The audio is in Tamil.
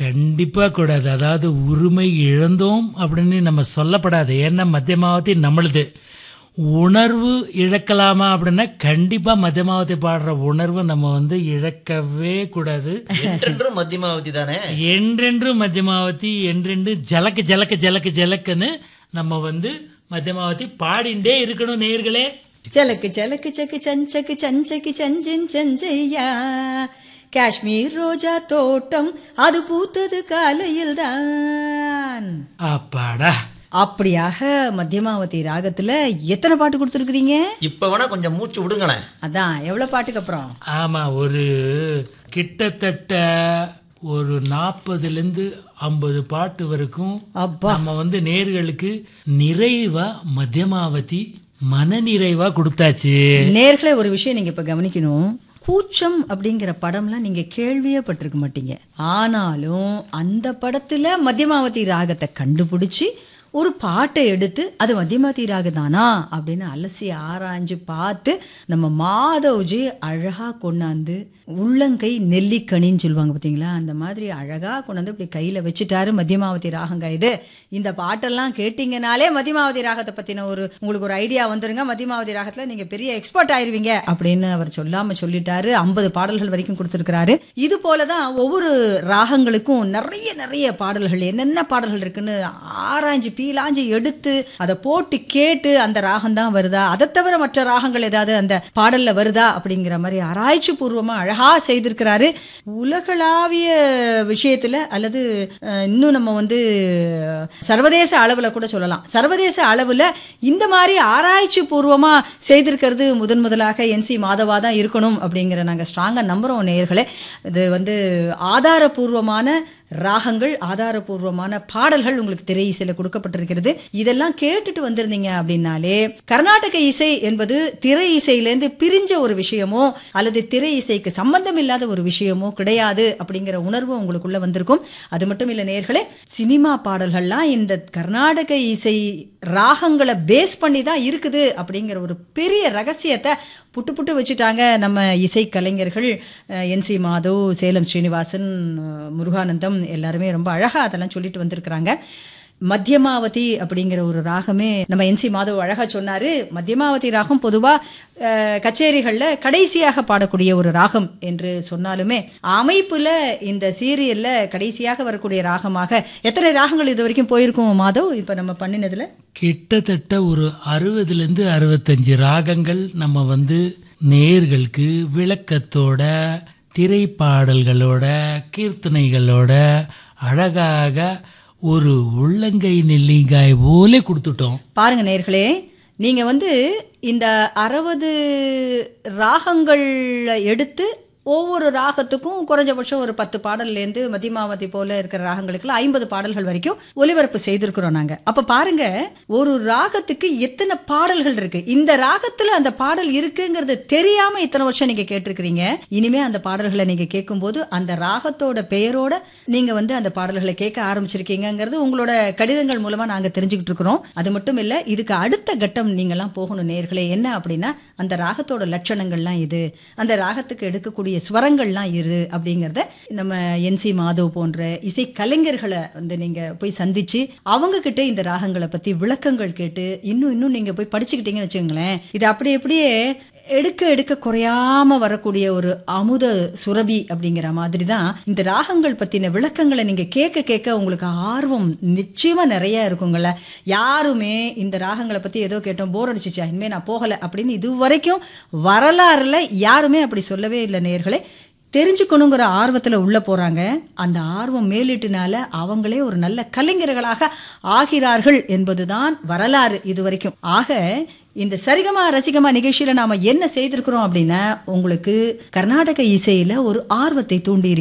கண்டிப்பா கூடாது அதாவது உரிமை இழந்தோம் அப்படின்னு நம்ம சொல்லப்படாது ஏன்னா மத்தியமாவதி நம்மளுது உணர்வு இழக்கலாமா அப்படின்னா கண்டிப்பா மத்தியமாவதி பாடுற உணர்வு நம்ம வந்து இழக்கவே கூடாது என்றென்றும் மத்தியமாவதி தானே என்றென்று மத்தியமாவதி என்றென்று ஜலக்கு ஜலக்கு ஜலக்கு ஜலக்குன்னு நம்ம வந்து மத்தியமாவதி பாடிண்டே இருக்கணும் நேர்களே చలకి చలకి చకి చంచకి చంచకి చంచిన్ చంచయ్யா காஷ்மீர் ரோஜா தோட்டம் அது பூத்தது காலையில் தான் அப்பாடா அப்படியாக மத்தியமாவதி ராகத்துல எத்தனை பாட்டு கொடுத்துருக்கீங்க இப்ப வேணா கொஞ்சம் மூச்சு விடுங்களேன் அதான் எவ்வளவு பாட்டுக்கு அப்புறம் ஆமா ஒரு கிட்டத்தட்ட ஒரு நாற்பதுலேருந்து ஐம்பது பாட்டு வரைக்கும் அப்பா நம்ம வந்து நேர்களுக்கு நிறைவா மத்தியமாவதி மனநிறைவா கொடுத்தாச்சு நேர்களே ஒரு விஷயம் நீங்க இப்ப கவனிக்கணும் கூச்சம் அப்படிங்கிற படம்லாம் நீங்க கேள்வியே பட்டிருக்க மாட்டீங்க ஆனாலும் அந்த படத்துல மத்தியமாவதி ராகத்தை கண்டுபிடிச்சு ஒரு பாட்டை எடுத்து அது மத்தியமாவதி ராகம் தானா அப்படின்னு அலசி ஆராய்ஞ்சு பார்த்து நம்ம மாதவ்ஜி அழகா கொண்டாந்து உள்ளங்கை நெல்லிக்கனின்னு சொல்லுவாங்க பார்த்தீங்களா அந்த மாதிரி அழகா கொண்டாந்து இப்படி கையில வச்சுட்டாரு மத்தியமாவதி ராகங்க இது இந்த பாட்டெல்லாம் கேட்டீங்கனாலே மத்தியமாவதி ராகத்தை பத்தின ஒரு உங்களுக்கு ஒரு ஐடியா வந்துருங்க மத்தியமாவதி ராகத்துல நீங்க பெரிய எக்ஸ்பர்ட் ஆயிருவீங்க அப்படின்னு அவர் சொல்லாம சொல்லிட்டாரு ஐம்பது பாடல்கள் வரைக்கும் கொடுத்திருக்கிறாரு இது போலதான் ஒவ்வொரு ராகங்களுக்கும் நிறைய நிறைய பாடல்கள் என்னென்ன பாடல்கள் இருக்குன்னு ஆராய்ஞ்சு பீலாஞ்சு எடுத்து அதை போட்டு கேட்டு அந்த ராகம் தான் வருதா அதை தவிர மற்ற ராகங்கள் ஏதாவது அந்த பாடல்ல வருதா அப்படிங்கிற மாதிரி ஆராய்ச்சி பூர்வமா அழகா செய்திருக்கிறாரு உலகளாவிய விஷயத்துல அல்லது அஹ், இன்னும் நம்ம வந்து சர்வதேச அளவுல கூட சொல்லலாம் சர்வதேச அளவுல இந்த மாதிரி ஆராய்ச்சி பூர்வமா செய்திருக்கிறது முதன் முதலாக என் சி மாதவா தான் இருக்கணும் அப்படிங்கிற நாங்க ஸ்ட்ராங்கா நம்புறோம் நேயர்களே இது வந்து ஆதாரபூர்வமான ராகங்கள் ஆதாரபூர்வமான பாடல்கள் உங்களுக்கு திரை இசையில கொடுக்கப்பட்டிருக்கிறது இதெல்லாம் கேட்டுட்டு வந்திருந்தீங்க அப்படின்னாலே கர்நாடக இசை என்பது திரை இசையிலேருந்து பிரிஞ்ச ஒரு விஷயமோ அல்லது திரை இசைக்கு சம்பந்தம் இல்லாத ஒரு விஷயமோ கிடையாது அப்படிங்கிற உணர்வு உங்களுக்குள்ள வந்திருக்கும் அது மட்டும் இல்ல நேர்களே சினிமா பாடல்கள்லாம் இந்த கர்நாடக இசை ராகங்களை பேஸ் பண்ணி தான் இருக்குது அப்படிங்கிற ஒரு பெரிய ரகசியத்தை புட்டு புட்டு வச்சுட்டாங்க நம்ம இசை கலைஞர்கள் என் சி மாதவ் சேலம் ஸ்ரீனிவாசன் அஹ், முருகானந்தம் எல்லாருமே ரொம்ப அழகா அதெல்லாம் சொல்லிட்டு வந்திருக்கிறாங்க மத்தியமாவதி அப்படிங்கிற ஒரு ராகமே நம்ம என் சி மாதவ் அழகா சொன்னாரு மத்தியமாவதி ராகம் பொதுவா அஹ், கச்சேரிகள்ல கடைசியாக பாடக்கூடிய ஒரு ராகம் என்று சொன்னாலுமே அமைப்புல இந்த சீரியல்ல கடைசியாக வரக்கூடிய ராகமாக எத்தனை ராகங்கள் இது வரைக்கும் போயிருக்கும் மாதவ் இப்ப நம்ம பண்ணினதுல கிட்டத்தட்ட ஒரு அறுபதுலேருந்து அறுபத்தஞ்சு ராகங்கள் நம்ம வந்து நேர்களுக்கு விளக்கத்தோட திரைப்பாடல்களோட கீர்த்தனைகளோட அழகாக ஒரு உள்ளங்கை நெல்லிக்காய் போல கொடுத்துட்டோம் பாருங்க நேர்களே நீங்க வந்து இந்த அறுபது ராகங்கள் எடுத்து ஒவ்வொரு ராகத்துக்கும் குறைஞ்சபட்சம் ஒரு பத்து பாடல்லேருந்து மதிமாவதி போல இருக்கிற ராகங்களுக்குலாம் ஐம்பது பாடல்கள் வரைக்கும் ஒலிபரப்பு செய்திருக்கிறோம் நாங்க அப்ப பாருங்க ஒரு ராகத்துக்கு எத்தனை பாடல்கள் இருக்கு இந்த ராகத்துல அந்த பாடல் இருக்குங்கிறது தெரியாம இத்தனை வருஷம் நீங்க கேட்டிருக்கிறீங்க இனிமே அந்த பாடல்களை நீங்க கேட்கும்போது அந்த ராகத்தோட பெயரோட நீங்க வந்து அந்த பாடல்களை கேட்க ஆரம்பிச்சிருக்கீங்கங்கிறது உங்களோட கடிதங்கள் மூலமா நாங்க தெரிஞ்சுக்கிட்டு இருக்கிறோம் அது மட்டும் இல்ல இதுக்கு அடுத்த கட்டம் நீங்கெல்லாம் போகணும் நேர்களே என்ன அப்படின்னா அந்த ராகத்தோட லட்சணங்கள்லாம் இது அந்த ராகத்துக்கு எடுக்கக்கூடிய ஸ்வரங்கள்லாம் இரு அப்படிங்கறத நம்ம என் சி மாதவ் போன்ற இசை கலைஞர்களை வந்து நீங்க போய் சந்திச்சு அவங்க கிட்ட இந்த ராகங்களை பத்தி விளக்கங்கள் கேட்டு இன்னும் இன்னும் நீங்க போய் படிச்சுக்கிட்டீங்கன்னு வச்சுக்கோங்களேன் இது அப்படி அப்படியே எடுக்க எடுக்க குறையாம வரக்கூடிய ஒரு அமுத சுரபி அப்படிங்கிற மாதிரி தான் இந்த ராகங்கள் பத்தின விளக்கங்களை நீங்க கேட்க கேட்க உங்களுக்கு ஆர்வம் நிச்சயமா நிறைய இருக்குங்கல்ல யாருமே இந்த ராகங்களை பத்தி ஏதோ கேட்டோம் போர் அடிச்சிச்சா இனிமே நான் போகல அப்படின்னு இது வரைக்கும் வரலாறுல யாருமே அப்படி சொல்லவே இல்லை நேர்களே தெரிஞ்சுக்கணுங்கிற ஆர்வத்துல உள்ள போறாங்க அந்த ஆர்வம் மேலிட்டுனால அவங்களே ஒரு நல்ல கலைஞர்களாக ஆகிறார்கள் என்பதுதான் வரலாறு இது வரைக்கும் ஆக இந்த சரிகமா ரசிகமா நிகழ்ச்சியில நாம என்ன செய்திருக்கிறோம் அப்படின்னா உங்களுக்கு கர்நாடக இசையில ஒரு ஆர்வத்தை தூண்டி